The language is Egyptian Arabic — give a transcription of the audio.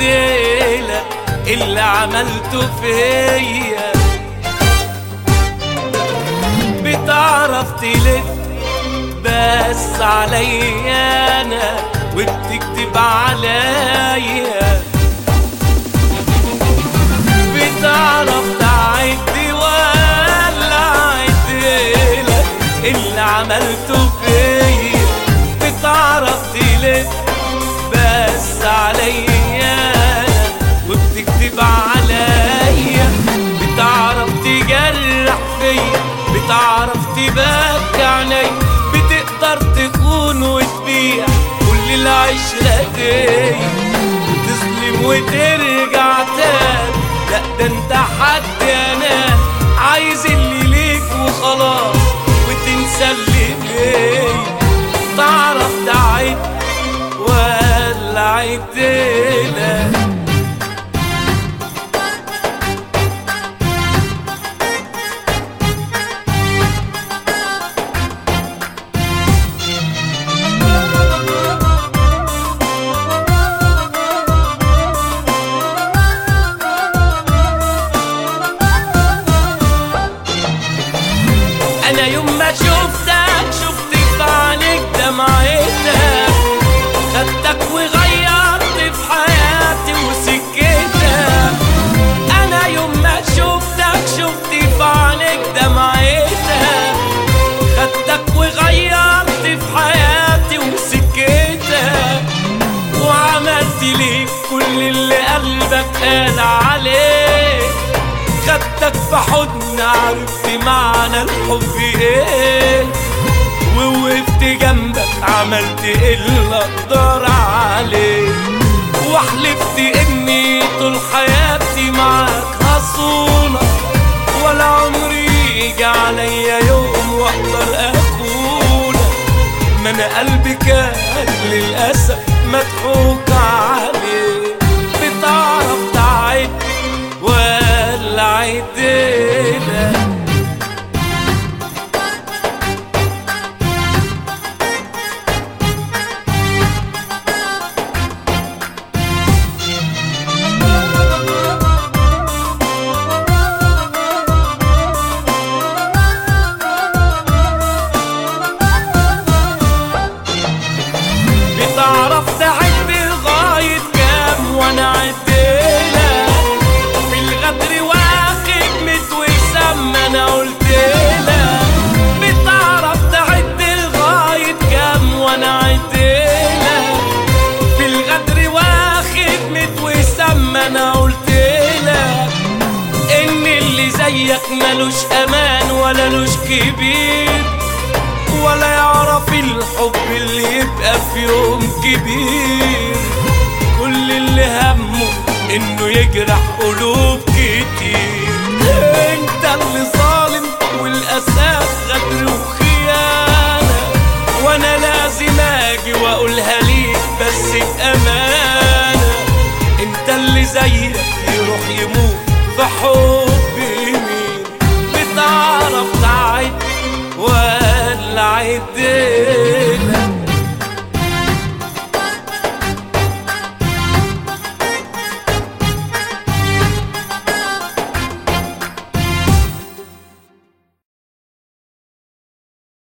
عدلك اللي عملته فيا بتعرف تلف بس عليا انا وبتكتب عليا بتعرف تعد ولا عدلك اللي عملته فيا بتعرف تلف بس عليا انا وبتكتب عليا بتعرف تجرح فيا بتعرف تبكي عيني بتقدر تخون وتبيع كل العشرة دي تظلم وترجع تاني لا ده انت حد انا عايز اللي ليك وخلاص وتنسى اللي ليا تعرف تعد ولا عدلك انا يوم ما شفتك شفت في عينيك دمعتك خدتك وغيرت في حياتي وسكتك انا يوم ما شفتك شفت في عينيك دمعتك خدتك وغيرت في حياتي وسكتك وعملت ليك كل اللي قلبك قال عليه خدتك في حضن عرفت معنى الحب ايه ووقفت جنبك عملت اللي اقدر عليه وحلفت اني طول حياتي معاك هصونك ولا عمري يجي عليا يوم واقدر اخونك ما انا قلبي كان للاسف مضحوك عليه بتعرف تعد ولا عدلك بتعرف تعد لغاية كام وانا عدلك في الغدر واخد متوسم انا قلتلك بتعرف تعد لغاية كام وانا عدلك في الغدر واخد متوسم انا قلتلك ان اللي زيك ملوش امان ولا لوش كبير ولا يعرف الحب اللي يبقى في يوم كبير كل اللي همه انه يجرح قلوب كتير انت اللي ظالم والاساس غدر وخيانة وانا لازم اجي واقولها ليك بس بامانة انت اللي زيك يروح يموت في حب مين بتعرف تعد ولا عدل